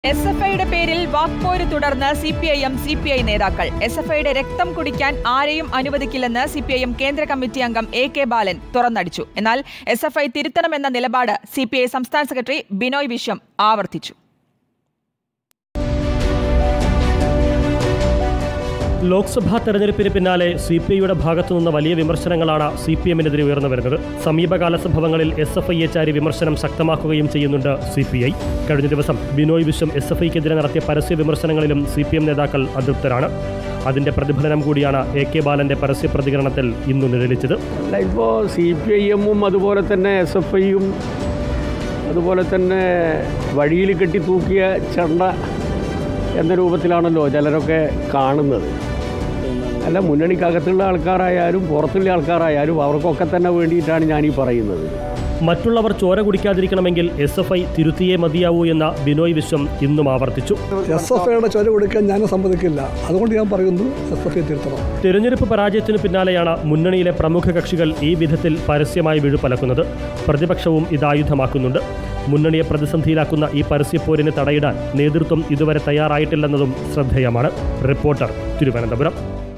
S F ഐയുടെ പേരിൽ വാക്പോര് തുടർന്ന് C P I M C P I നേതാക്കൾ എസ് എഫ് ഐയുടെ രക്തം കുടിക്കാൻ ആരെയും അനുവദിക്കില്ലെന്ന് സി പി ഐ എം കേന്ദ്ര കമ്മിറ്റി അംഗം എ കെ ബാലൻ തുറന്നടിച്ചു എന്നാൽ എസ് എഫ് ഐ തിരുത്തണമെന്ന നിലപാട് സി പി ഐ സംസ്ഥാന സെക്രട്ടറി ബിനോയ് വിശ്വം ആവർത്തിച്ചു ലോക്സഭാ തെരഞ്ഞെടുപ്പിന് പിന്നാലെ സി പി ഐയുടെ ഭാഗത്തുനിന്ന് വലിയ വിമർശനങ്ങളാണ് സി പി എമ്മിനെതിരെ ഉയർന്നു വരുന്നത് സമീപകാല സംഭവങ്ങളിൽ എസ് എഫ് ഐയെ ചാരി വിമർശനം ശക്തമാക്കുകയും ചെയ്യുന്നുണ്ട് സി പി ഐ കഴിഞ്ഞ ദിവസം ബിനോയ് വിശ്വം എസ് എഫ് ഐക്കെതിരെ നടത്തിയ പരസ്യ വിമർശനങ്ങളിലും സി പി എം നേതാക്കൾ അതൃപ്തരാണ് അതിന്റെ പ്രതിഫലനം കൂടിയാണ് എ കെ ബാലന്റെ പരസ്യ പ്രതികരണത്തിൽ ഇന്നു നിഴലിച്ചത് അല്ല ഇപ്പോൾ സി പി ഐ എമ്മും അതുപോലെ തന്നെ എസ് എഫ് ഐയും അതുപോലെ തന്നെ വഴിയിൽ കെട്ടി തൂക്കിയ ചെണ്ട എന്ന രൂപത്തിലാണല്ലോ ചിലരൊക്കെ കാണുന്നത് അല്ല മുന്നണിക്കകത്തുള്ള ആൾക്കാരായാലും പുറത്തുള്ള ആൾക്കാരായാലും അവർക്കൊക്കെ തന്നെ വേണ്ടിയിട്ടാണ് ഞാനീ പറയുന്നത് മറ്റുള്ളവർ ചോര കുടിക്കാതിരിക്കണമെങ്കിൽ എസ് എഫ് ഐ തിരുത്തിയേ മതിയാവൂ എന്ന ബിനോയ് വിശ്വം ഇന്നും ആവർത്തിച്ചു എസ് എഫ് ഐയുടെ ചൊല കൊടുക്കാൻ ഞാൻ സമ്മതിക്കില്ല അതുകൊണ്ട് ഞാൻ പറയുന്നു എസ് എഫ് ഐ തിരുത്തണം തെരഞ്ഞെടുപ്പ് പരാജയത്തിനു പിന്നാലെയാണ് മുന്നണിയിലെ പ്രമുഖ കക്ഷികൾ ഈ വിധത്തിൽ പരസ്യമായി വിഴുപ്പലക്കുന്നത് പ്രതിപക്ഷവും ഇതായുധമാക്കുന്നുണ്ട് മുന്നണിയെ പ്രതിസന്ധിയിലാക്കുന്ന ഈ പരസ്യപ്പോരിന് തടയിടാൻ നേതൃത്വം ഇതുവരെ തയ്യാറായിട്ടില്ലെന്നതും ശ്രദ്ധേയമാണ് റിപ്പോർട്ടർ തിരുവനന്തപുരം